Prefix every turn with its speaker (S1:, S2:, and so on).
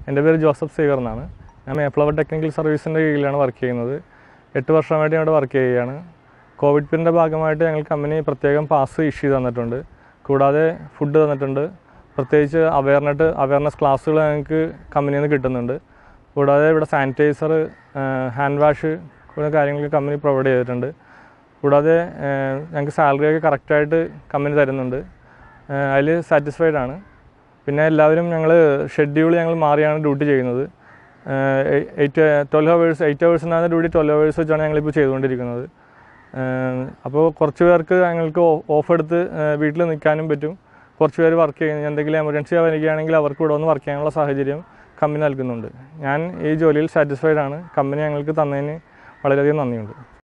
S1: എൻ്റെ പേര് Joseph saver എന്നാണ് ഞാൻ മേപ്ലവർ ടെക്നിക്കൽ സർവീസിൻ്റെ കീഴിലാണ് വർക്ക് ചെയ്യുന്നത് എട്ട് വർഷമായിട്ട് ഞാൻ ഇവിടെ വർക്ക് ചെയ്യുകയാണ് കോവിഡ് പീരിയഡിൻ്റെ ഭാഗമായിട്ട് ഞങ്ങൾ കമ്പനി പ്രത്യേകം പാസ് ഇഷ്യൂ തന്നിട്ടുണ്ട് കൂടാതെ ഫുഡ് തന്നിട്ടുണ്ട് പ്രത്യേകിച്ച് അവയർനെട്ട് അവയർനെസ് ക്ലാസ്സുകൾ ഞങ്ങൾക്ക് കമ്പനിയിൽ നിന്ന് കിട്ടുന്നുണ്ട് കൂടാതെ ഇവിടെ സാനിറ്റൈസർ ഹാൻഡ് വാഷ് കുറേ കാര്യങ്ങളൊക്കെ കമ്പനി പ്രൊവൈഡ് ചെയ്തിട്ടുണ്ട് കൂടാതെ ഏഹ്, ഞങ്ങൾക്ക് സാലറിയൊക്കെ കറക്റ്റായിട്ട് കമ്പനി തരുന്നുണ്ട് അതിൽ സാറ്റിസ്ഫൈഡ് ആണ് പിന്നെ എല്ലാവരും ഞങ്ങൾ ഷെഡ്യൂൾ ഞങ്ങൾ മാറിയാണ് ഡ്യൂട്ടി ചെയ്യുന്നത് എയ്റ്റ് ട്വൽവ് ഹവേഴ്സ് എയ്റ്റ് ഹവേഴ്സിനാണ് ഡ്യൂട്ടി ട്വൽവ് ഹവേഴ്സ് വെച്ചാണ് ഞങ്ങളിപ്പോൾ ചെയ്തുകൊണ്ടിരിക്കുന്നത് അപ്പോൾ കുറച്ച് പേർക്ക് ഞങ്ങൾക്ക് ഓഫ് എടുത്ത് വീട്ടിൽ നിൽക്കാനും പറ്റും കുറച്ച് പേര് വർക്ക് ചെയ്യുന്ന എന്തെങ്കിലും എമർജൻസി വരികയാണെങ്കിൽ അവർക്ക് ഇവിടെ വന്ന് വർക്ക് ചെയ്യാനുള്ള സാഹചര്യം കമ്പനി നൽകുന്നുണ്ട് ഞാൻ ഈ ജോലിയിൽ സാറ്റിസ്ഫൈഡ് ആണ് കമ്പനി ഞങ്ങൾക്ക് തന്നതിന് വളരെയധികം നന്ദിയുണ്ട്